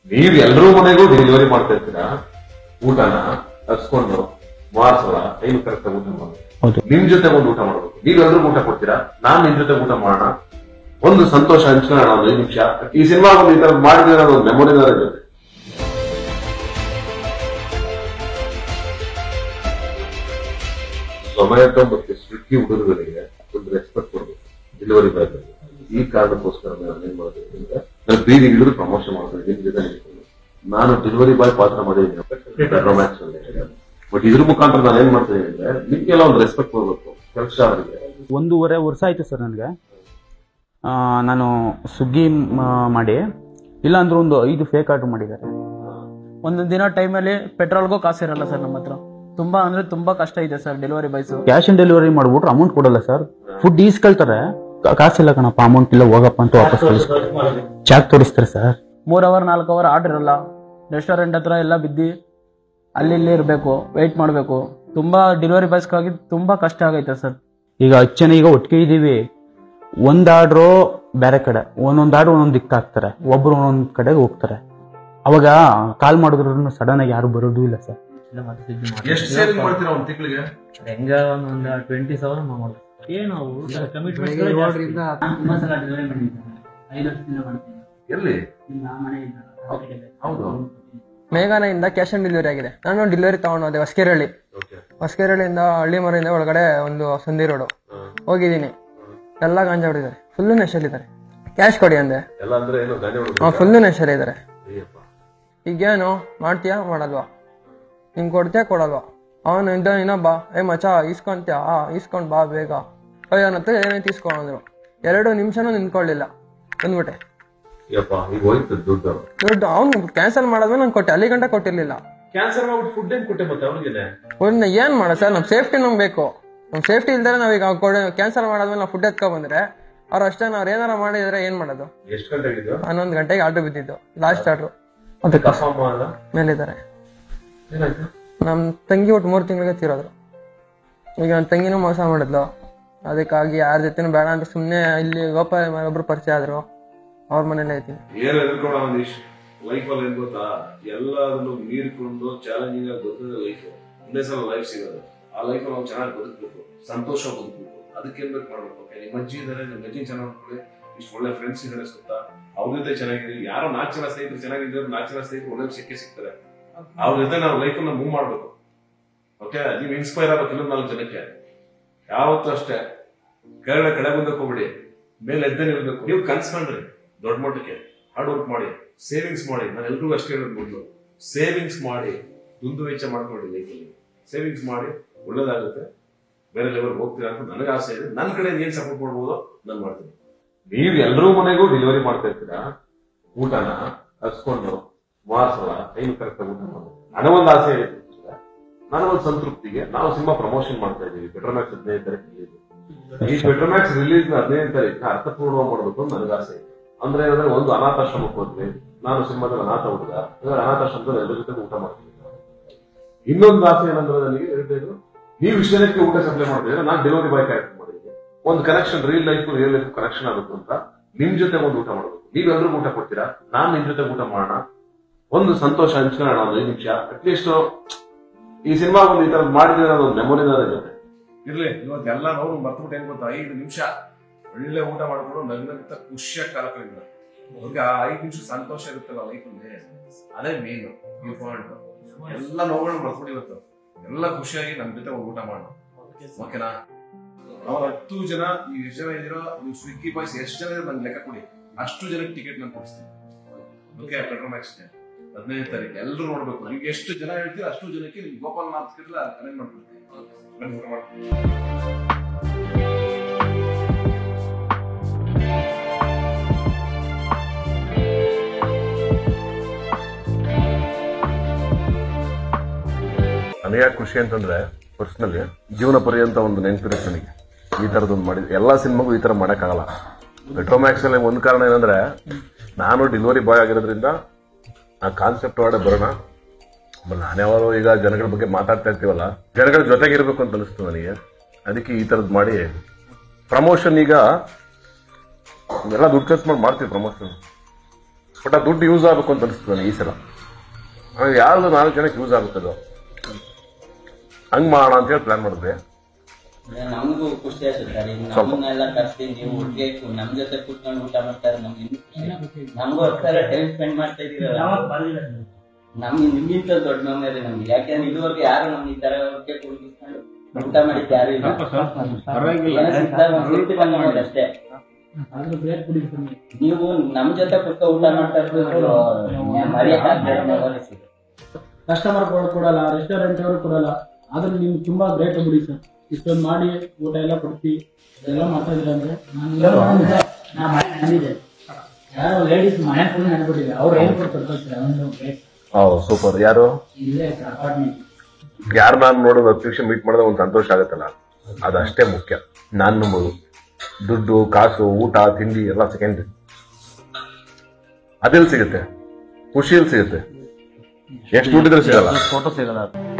ನೀವ್ ಎಲ್ರೂ ಮನೆಗೂ ಡೆಲಿವರಿ ಮಾಡ್ತಾ ಇರ್ತೀರಾ ಊಟನ ಹಸ್ಕೊಂಡು ಮಾರ್ಸಲ್ಲ ಟೈಮ್ ಕರೆಕ್ಟ್ ಊಟ ಮಾಡಿ ಹೌದು ನಿಮ್ ಜೊತೆ ಒಂದು ಊಟ ಮಾಡ್ಬೇಕು ನೀವ್ ಎಲ್ರಿಗೂ ಊಟ ಕೊಡ್ತೀರಾ ನಾನ್ ನಿಮ್ ಜೊತೆ ಊಟ ಮಾಡೋಣ ಒಂದು ಸಂತೋಷ ಹಂಚ್ಕೊಳ್ಳೋಣ ಒಂದು ಐದು ನಿಮಿಷ ಈ ಸಿನಿಮಾ ಒಂದು ಈ ತರ ಮಾಡಿದ್ರೆ ಒಂದು ಮೆಮೊರಿದಾರ ಜೊತೆ ಝೊಮ್ಯಾಟೊ ಮತ್ತೆ ಸ್ವಿಗ್ಗಿ ಹುಡುಗರಿಗೆ ಒಂದು ರೆಸ್ಪೆಕ್ಟ್ ಕೊಡ್ಬೇಕು ಡೆಲಿವರಿ ಬಾಯ್ ಈ ಕಾರಣಕ್ಕೋಸ್ಕರ ನಾನು ಏನ್ ಮಾಡ್ತೀನಿ ಅಂದ್ರೆ ನಾನು ಬೀದಿಗೆ ಹಿಡಿದು ಪ್ರಮೋಷನ್ ಮಾಡ್ತೀನಿ ನಿಮ್ ಜೊತೆ ನಿಂತ್ಕೊಂಡು. ನಾನು ಡೆಲಿವರಿ ಬಾಯ್ ಪಾತ್ರ ಮಾಡಿದ್ದೀನಿ ರೊಮ್ಯಾಕ್ಸ್ ಅಲ್ಲಿ ಬಟ್ ಇದ್ರ ಮುಖಾಂತರ ನಾನು ಏನ್ ಮಾಡ್ತೀನಿ ಅಂದ್ರೆ ನಿಮ್ಗೆಲ್ಲ ಒಂದು ರೆಸ್ಪೆಕ್ಟ್ ಕೊಡ್ಬೇಕು ಕೆಲಸ ಅವರಿಗೆ ಒಂದೂವರೆ ವರ್ಷ ಆಯ್ತು ಸರ್ ನನಗೆ ನಾನು ಸ್ವಿಗ್ಗಿ ಮ- ಮಾಡಿ ಇಲ್ಲ ಅಂದ್ರೆ ಒಂದು ಐದು ಫೇಕ್ ಆರ್ಡರ್ ಮಾಡಿದ್ದಾರೆ ಒಂದೊಂದು ದಿನ ಟೈಮಲ್ಲಿ ಪೆಟ್ರೋಲ್ಗೂ ಕಾಸಿರಲ್ಲ ಸರ್ ನಮ್ಮ ಹತ್ರ ತುಂಬಾ ಅಂದ್ರೆ ತುಂಬಾ ಕಷ್ಟ ಇದೆ sir delivery boys cash on delivery ಮಾಡ್ಬಿಟ್ರೆ ಅಮೌಂಟ್ ಕೊಡಲ್ಲ ಸರ್ ಫುಡ್ ಈಸ್ಕೊಳ್ತಾರೆ ಕಾ- ಕಾಸಿಲ್ಲ ಕಣಪ್ಪ ಅಮೌಂಟ್ ಇಲ್ಲ ಹೋಗಪ್ಪ ಅಂತ ವಾಪಸ್ ಕಳಿಸ್ತಾರೆ ಚಾಕ್ ತೋರಿಸ್ತಾರೆ ಸರ್ ಮೂರ್ ಅವರ್ ನಾಲ್ಕು ಅವರ್ ಆರ್ಡರ್ ಇರಲ್ಲ ರೆಸ್ಟೋರೆಂಟ್ ಹತ್ರ ಎಲ್ಲ ಬಿದ್ದು ಅಲ್ಲಿ ಇಲ್ಲಿ ಇರಬೇಕು ವೆಯ್ಟ್ ಮಾಡಬೇಕು ತುಂಬಾ ಡೆಲಿವರಿ ಬಾಯ್ಸ್ಗಾಗಿ ತುಂಬಾ ಕಷ್ಟ ಆಗೈತೆ ಸರ್ ಈಗ ಹತ್ತು ಜನ ಈಗ ಒಟ್ಟಿಗೆ ಇದೀವಿ ಒಂದ್ ಆರ್ಡ್ರು ಬೇರೆ ಕಡೆ ಒಂದೊಂದ್ ಆರ್ಡ್ರ್ ಒಂದೊಂದ್ ದಿಕ್ಕ ಹಾಕ್ತಾರೆ ಒಬ್ರು ಒಂದೊಂದ್ ಕಡೆಗೆ ಹೋಗ್ತಾರೆ ಅವಾಗ ಕಾಲ್ ಮಾಡಿದ್ರು ಸಡನ್ ಆಗಿ ಯಾರು ಬರೋದು ಇಲ್ಲ ಸರ್ ಎಷ್ಟು ಸೇವಿಂಗ್ ಮಾಡ್ತೀರಾ ಒಂದು ತಿಂಗಳಿಗೆ ಹೆಂಗ ಒಂದು ಟ್ವೆಂಟಿ ಸಾವಿರ ಮಾಡ್ಬೋದು ಏನು ಕಮಿಟ್ಮೆಂಟ್ ಎಲ್ಲಿ ಹೌದು ಮೇಘಾನೆಯಿಂದ ಕ್ಯಾಶ್ ಆನ್ ಡೆಲಿವರಿ ಆಗಿದೆ ನಾನು ಡೆಲಿವರಿ ತಗೊಂಡೋದೆ ಹೊಸಕೆರಳ್ಳಿ ಹೊಸಕೆರಳ್ಳಿಯಿಂದ ಹಳ್ಳಿ ಮರೆಯಿಂದ ಒಳಗಡೆ ಒಂದು ಸಂಧಿ ರೋಡು ಹೋಗಿದ್ದೀನಿ ಎಲ್ಲ ಗಾಂಜಾ ಹೊಡಿದ್ದಾರೆ ಫುಲ್ಲು ನೆಶಲ್ಲಿದ್ದಾರೆ ಕ್ಯಾಶ್ ಕೊಡಿ ಅಂದೆ ಎಲ್ಲ ಅಂದ್ರೆ ಏನು ಗಾಂಜಾ ಹುಡುಗ ಹಾಂ ಫುಲ್ಲು ನೆಶಲ್ಲಿದ್ದಾರೆ ಈಗೇನು ಮಾಡ್ತೀಯಾ ಮಾಡಲ್ವಾ ಹಿಂಗೆ ಕೊಡ್ತೀಯಾ ಕೊಡಲ್ವಾ ಅವನು ಇದ್ದ ಇನ್ನೊಬ್ಬ ಏ ಮಚ ಇಸ್ಕೊಂತ್ಯಾ ಆ ಇಸ್ಕೊಂಡ್ ಬಾ ಬೇಗ ಅಯ್ಯೋ ನನ್ನ ಹತ್ರ ಏನೈತೆ ಇಸ್ಕೊಂಡ್ರು ಎರಡು ನಿಮಿಷನೂ ನಿಂತ್ಕೊಳ್ಳಿಲ್ಲ ಬಂದ್ಬಿಟ್ಟೆ ಯಪ್ಪ ಈಗ ಹೋಯ್ತು ದುಡ್ಡು ದುಡ್ಡು ಅವ್ನು ಕ್ಯಾನ್ಸಲ್ ಮಾಡಿದ್ಮೇಲೆ ನಾನು ಕೊಟ್ಟೆ ಅಲ್ಲಿ ಗಂಟ ಕೊಟ್ಟಿರ್ಲಿಲ್ಲ ಕ್ಯಾನ್ಸರ್ ಮಾಡ್ಬಿಟ್ಟು ಫುಡ್ ಏನ್ ಕೊಟ್ಟೆ ಮತ್ತೆ ಅವ್ನಿಗೆ ಅವ್ರನ್ನ ಏನ್ ಮಾಡ ಸರ್ ನಮ್ ಸೇಫ್ಟಿ ನಮ್ಗೆ ಬೇಕು ನಮ್ ಸೇಫ್ಟಿ ಇಲ್ದರೆ ನಾವೀಗ ಕ್ಯಾನ್ಸಲ್ ಮಾಡಾದ್ಮೇಲೆ ನಾವು ಫುಡ್ ಎತ್ಕೊ ಬಂದ್ರೆ ಅವ್ರು ಅಷ್ಟೇ ಅವ್ರು ಏನಾರ ಮಾಡಿದ್ರೆ ಏನ್ ಮಾಡೋದು ಎಷ್ಟು ಗಂಟೆಗೆ ಇದು ಹನ್ನೊಂದು ಗಂಟೆಗೆ ಆರ್ಡರ್ ಬಿದ್ದಿದ್ದು ಲಾಸ್ಟ್ ಆರ್ಡ್ರು ಅದಕ್ಕೆ ಅಪ್ಪ ಅಮ್ಮ ಅಲ್ಲ ಮೇಲಿದ್ದಾರೆ ಏನಾಯ್ತು ನಮ್ ತಂಗಿ ಒಟ್ಟು ಮೂರು ತಿಂಗಳಿಗೆ ತೀರೋದ್ರು ಈಗ ನನ್ನ ತಂಗಿನೂ ಮೋಸ ಮಾಡಿದ್ಲು ಅದಕ್ಕಾಗಿ ಯಾರ ಜೊತೆನೂ ಬೇಡ ಅಂತ ಸುಮ್ಮನೆ ಇಲ್ಲಿ ಗೋಪಾಲ ಒಬ್ರು ಪರಿಚಯ ಆದ್ರು ಅವ್ರ ಮನೇಲೆ ಐತೀನಿ ಏನು ಎದುರ್ಕೊಳ ಒಂದಿಶ್ ಲೈಫ್ ಅಲ್ಲಿ ಏನ್ ಗೊತ್ತಾ ಎಲ್ಲದನ್ನು ಮೀರ್ಕೊಂಡು ಚಾಲೆಂಜಿಂಗ್ ಆಗಿ ಬದುಕಿದ್ರೆ ಲೈಫ್ ಒಂದೇ ಸಲ ಲೈಫ್ ಸಿಗೋದು ಆ ಲೈಫ್ ನಾವು ಚೆನ್ನಾಗಿ ಬದುಕಬೇಕು ಸಂತೋಷ ಬದುಕಬೇಕು ಅದಕ್ಕೆ ಏನ್ ಬೇಕು ಮಾಡ್ಬೇಕು Okay, ನಿಮ್ಮ ಅಜ್ಜಿ ಇದಾರೆ ನಿಮ್ಮ ಅಜ್ಜಿ ಚೆನ್ನಾಗಿ ನೋಡ್ಕೊಳ್ಳಿ ಇಷ್ಟು ಒಳ್ಳೆ ಫ್ರೆಂಡ್ಸ್ ಇದಾರೆ ಸುತ್ತ ಅವ್ರ ಜೊತೆ ಚೆನ್ನಾಗಿದೆ ಯಾರೋ ನಾಲ್ಕು ಜನ ಸ್ನೇಹಿತರು ಚೆನ್ನಾಗಿದ್ದಾರೆ ನಾಲ್ಕು ಜನ ಸ್ನೇಹಿತರು ಒಳ್ಳೆ ಸಿಕ್ಕೇ ಸಿಗ್ತಾರೆ ಅವ್ರ ಜೊತೆ ನಾವು ಲೈಫ್ ಅನ್ನ ಮೂವ್ ಮಾಡ್ಬೇಕು ಓಕೆ ನೀವು ಇನ್ಸ್ಪೈರ್ ಆಗ್ಬೇಕು ಇನ್ನೊಂದು ನಾಲ್ಕು ಜನಕ್ಕೆ ಯಾವತ್ತೂ ಅಷ್ಟೇ ಕೆಳಗಡೆ ಕಡೆ ಬಂದಕ್ಕೆ ಹೋಗ್ಬಿಡಿ ಮೇಲೆ ಎದ್ದೇ ನಿಲ್ಬೇಕು ನೀವು ಕನ್ಸ್ಕೊಂಡ್ರಿ ದೊಡ್ಡ ಮಟ್ಟಕ್ಕೆ ಹಾರ್ಡ್ ವರ್ಕ್ ಮಾಡಿ ಸೇವಿಂಗ್ಸ್ ಮಾಡಿ ನಾನು ಎಲ್ರಿಗೂ ಅಷ್ಟೇ ಹೇಳೋದು ಮೊದಲು ಸೇವಿಂಗ್ಸ್ ಮಾಡಿ ದುಂದು ವೆಚ್ಚ ಮಾಡ್ಕೊಳ್ಳಿ ಲೈಫಲ್ಲಿ ಸೇವಿಂಗ್ಸ್ ಮಾಡಿ ಒಳ್ಳೇದಾಗುತ್ತೆ ಬೇರೆ ಲೆವೆಲ್ ಹೋಗ್ತೀರಾ ಅಂತ ನನಗೆ ಆಸೆ ಇದೆ ನನ್ನ ಕಡೆ ಏನ್ ಸಪೋರ್ಟ್ ಮಾಡ್ಬೋದು ನಾನು ಮಾಡ್ತೀನಿ ನೀವ್ ಎಲ್ರೂ ಮನೆಗೂ ಡೆಲಿವರಿ ಮಾಡ್ತಾ ಇರ್ತೀರಾ ಊಟನ ಹಸ್ಕೊಂಡು ಮಾರ್ಸಲ್ಲ ಟೈಮ್ ಕರೆಕ್ಟ್ ಊಟ ಮಾಡಿ ನನಗೊಂದು ಆಸೆ ಇದೆ ನನಗೊಂದು ಸಂತೃಪ್ತಿಗೆ ನಾವು ಸಿನಿಮಾ ಪ್ರಮೋಷನ್ ಮಾಡ್ತಾ ಇದೀವಿ ಪೆಟ್ರೋಮ್ಯಾಕ್ಸ್ ಹದಿನೈದು ತಾರೀಕು release. ಈ ಪೆಟ್ರೋಮ್ಯಾಕ್ಸ್ ರಿಲೀಸ್ ಹದಿನೈದು ತಾರೀಕು ಅರ್ಥಪೂರ್ಣ ಮಾಡಬೇಕು ಅಂತ ನನಗೆ ಆಸೆ ಇದೆ ಅಂದ್ರೆ ಏನಂದ್ರೆ ಒಂದು ಅನಾಥಾಶ್ರಮಕ್ಕೆ ಹೋದ್ವಿ ನಾನು ಸಿನಿಮಾದಲ್ಲಿ ಅನಾಥ ಹುಡುಗ ಅಂದ್ರೆ ಅನಾಥಾಶ್ರಮದಲ್ಲಿ ಎಲ್ಲರ ಜೊತೆ ಊಟ ಮಾಡ್ತೀನಿ ಇನ್ನೊಂದು ಆಸೆ ಏನಂದ್ರೆ ನನಗೆ ಎರಡನೇದು ನೀವು ಇಷ್ಟು ಜನಕ್ಕೆ ಊಟ ಸಪ್ಲೈ ಮಾಡಿದ್ರೆ ನಾನು ಡೆಲಿವರಿ ಬಾಯ್ ಕ್ಯಾರೆಕ್ಟರ್ ಮಾಡಿದ್ದೀನಿ ಒಂದು connection real life real life connection ಆಗುತ್ತೆ ಅಂತ ನಿಮ್ ಜೊತೆ ಒಂದು ಊಟ ಮಾಡಬೇಕು ನೀವು ಎಲ್ರಿಗೂ ಊಟ ಕೊಡ್ತೀರಾ ನಾನ್ ನಿಮ್ ಜೊತೆ ಊಟ ಮಾಡೋಣ ಒಂದು ಸಂತೋಷ ಹಂಚ್ಕೊಳ್ಳೋಣ ಒಂದು ಐದು ನಿಮಿಷ ಅಟ್ಲೀಸ್ಟ್ ಈ ಸಿನಿಮಾ ಒಂದು ಈ ತರ ಮಾಡಿದ್ರೆ ಒಂದು ಮೆಮೊರಿ ಜೊತೆ ಇರ್ಲಿ ಇವತ್ತು ಎಲ್ಲ ನಾವು ಮರ್ತ್ಬಿಟ್ಟು ಏನ್ ಗೊತ್ತಾ ಐದು ನಿಮಿಷ ಒಳ್ಳೆ ಊಟ ಮಾಡ್ಕೊಂಡು ನಗ್ನಗ್ತ ಖುಷಿಯಾಗಿ ಕಾಲ ಕಳೆದ ಅವ್ರಿಗೆ ಆ ಐದು ನಿಮಿಷ ಸಂತೋಷ ಇರುತ್ತಲ್ಲ ಲೈಫಲ್ಲಿ ಅದೇ ಮೇನ್ ಇಂಪಾರ್ಟೆಂಟ್ ಎಲ್ಲ ನೋವುಗಳನ್ನ ಮರ್ತ್ಬಿಟ್ಟು ಇವತ್ತು ಎಲ್ಲ ಖುಷಿಯಾಗಿ ನಮ್ ಜೊತೆ ಒಂದು ಊಟ ಮಾಡೋಣ ಓಕೆನಾ ಅವ್ರ ಹತ್ತು ಜನ ನೀವು ಎಷ್ಟು ಜನ ಇದೀರೋ ನೀವು ಸ್ವಿಗ್ಗಿ ಬಾಯ್ಸ್ ಎಷ್ಟು ಜನ ನಂಗೆ ಲೆಕ್ಕ ಕೊಡಿ ಅಷ್ಟು ಜನಕ್ಕೆ ಟಿಕೆಟ್ ನಾನು ಕೊಡಿಸ್ತೀನಿ ಓಕೆ ಪೆಟ್ರೋಲ್ ಮ್ಯಾಕ್ಸ್ ಹದಿನೈದು ತಾರೀಕು ಎಲ್ಲರೂ ನೋಡ್ಬೇಕು ನಿಮ್ಗೆ ಎಷ್ಟು ಜನ ಹೇಳ್ತೀರಾ ಅಷ್ಟು ಜನಕ್ಕೆ ನಿಮ್ಗೆ ಗೋಪಾಲ್ ನಾಥ್ ಕಿರ್ಲ ಅರೇಂಜ್ ಮಾಡ್ಕೊಡ್ತೀನಿ ಬನ್ನಿ ಊಟ ಮಾಡ್ತೀನಿ ನನಗೆ ಯಾಕೆ ಖುಷಿ ಅಂತಂದ್ರೆ ಪರ್ಸ್ನಲಿ ಜೀವನ ಪರ್ಯಂತ ಒಂದು ನೆನಪಿರುತ್ತೆ ನನಗೆ ಈ ತರದೊಂದು ಮಾಡಿದ್ ಎಲ್ಲಾ ಸಿನಿಮಾಗೂ ಈ ತರ ಮಾಡಕ್ಕಾಗಲ್ಲ ಮೆಟ್ರೋಮ್ಯಾಕ್ಸ್ ಅಲ್ಲಿ ಒಂದು ಕಾರಣ ಏನಂದ್ರೆ ನಾನು ಡೆಲಿವರಿ ಬಾಯ್ ಆಗಿರೋದ್ರಿಂದ ಆ ಕಾನ್ಸೆಪ್ಟ್ ಒಳಗಡೆ ಬರೋಣ ಆಮೇಲೆ ನಾನ್ಯಾವಾರು ಈಗ ಜನಗಳ ಬಗ್ಗೆ ಮಾತಾಡ್ತಾ ಇರ್ತೀವಲ್ಲ ಜನಗಳ ಜೊತೆಗೆ ಇರ್ಬೇಕು ಅಂತ ಅನಿಸ್ತು ನನಗೆ ಅದಕ್ಕೆ ಈ ತರದ್ ಮಾಡಿ ಪ್ರಮೋಷನ್ ಈಗ ಎಲ್ಲ ದುಡ್ಡು ಖರ್ಚು ಮಾಡಿ ಮಾಡ್ತೀವಿ ಪ್ರಮೋಷನ್ ಬಟ್ ಆ ದುಡ್ಡು ಯೂಸ್ ಆಗ್ಬೇಕು ಅಂತ ಅನಿಸ್ತು ನನಗೆ ಈ ಸಲ ಆಮೇಲೆ ಯಾವ್ದು ನಾಲ್ಕು ಜನಕ್ಕೆ ಯೂಸ್ ಆಗುತ್ತೆ ಅದು ಹಂಗ್ ಮಾಡೋಣ ಅಂತ ಹೇಳಿ ಪ್ಲಾನ್ ಮಾಡಿದ್ವಿ ನಮಗೂ ಖುಷಿ ಆಯ್ತು ಸರ್ ಈಗ ನಮ್ಮನ್ನೆಲ್ಲ ಕರ್ಸಿ ನೀವು ಒಟ್ಟಿಗೆ ಕು- ನಮ್ ಜೊತೆ ಕೂತ್ಕೊಂಡು ಊಟ ಮಾಡ್ತಾರೆ ನಮ್ಗೆ ಇನ್ನೂ ಖುಷಿ ನಮಗೂ ಒಂಥರ ಟೈಮ್ ಸ್ಪೆಂಡ್ ಮಾಡ್ತಾ ಇದೀರಲ್ಲ ನಮ್ಗೆ ನಿಮ್ಗಿಂತ ದೊಡ್ಡ ಮೆಮೊರಿ ನಮ್ಗೆ ಯಾಕೆಂದ್ರೆ ಇದುವರೆಗೆ ಯಾರು ನಮ್ಗೆ ಈ ತರ ಒಟ್ಟಿಗೆ ಕುಳಿತುಕೊಂಡು ಊಟ ಮಾಡಿದ್ದು ಯಾರು ಇಲ್ಲ ಏನೋ ಸಿಕ್ಕಿದಾಗ ಒಂದ್ ಸಿಟ್ಟು ಬಂದ್ ನಮ್ಮದು ಅಷ್ಟೇ ನೀವು ನಮ್ ಜೊತೆ ಕುತ್ಕೊ ಊಟ ಮಾಡ್ತಾ ಇರೋದು ಮರೆಯಕ್ಕಾಗದೆ memories ಇದು. ಕಸ್ಟಮರ್ ಕೊಡಲ್ಲ ರೆಸ್ಟೋರೆಂಟ್ ಅವರು ಕೊಡಲ್ಲ ಆದ್ರೆ ನಿಮ್ಗೆ ತುಂಬಾ ಗ್ರೇಟ್ ಬಿಡಿ ಸರ್ ಇಷ್ಟೊಂದು ಮಾಡಿ ಊಟ ಎಲ್ಲ ಕೊಡ್ತಿ ಎಲ್ಲ ಮಾಡ್ತಾ ಇದ್ರೆ ಅಂದ್ರೆ ನಾ ಮನೆ ನಂದಿದೆ ಯಾರೋ ಲೇಡೀಸ್ ಮನೆ ಫುಲ್ ನೆನ್ಬಿಟ್ಟಿದೆ ಅವ್ರು ಏನ್ ಕೊಡ್ತಾರೆ ಒಂದು ಹೌದು ಸೂಪರ್ ಯಾರು ಇಲ್ಲೇ ಅಪಾರ್ಟ್ಮೆಂಟ್ ಯಾರು ನಾನು ನೋಡೋದು ಹತ್ತು ನಿಮಿಷ ಮೀಟ್ ಮಾಡಿದ್ರೆ ಒಂದು ಸಂತೋಷ ಆಗುತ್ತಲ್ಲ ಅದಷ್ಟೇ ಮುಖ್ಯ ನಾನು ನಂಬೋದು ದುಡ್ಡು ಕಾಸು ಊಟ ತಿಂಡಿ ಎಲ್ಲ ಸೆಕೆಂಡ್ರಿ ಅದೆಲ್ಲಿ ಸಿಗುತ್ತೆ ಖುಷಿಯಲ್ಲಿ ಸಿಗುತ್ತೆ ಎಷ್ಟು ದುಡ್ಡಿದ್ರೆ ಸಿಗಲ್ಲ ಫೋಟೋ ಸಿಗಲ್ಲ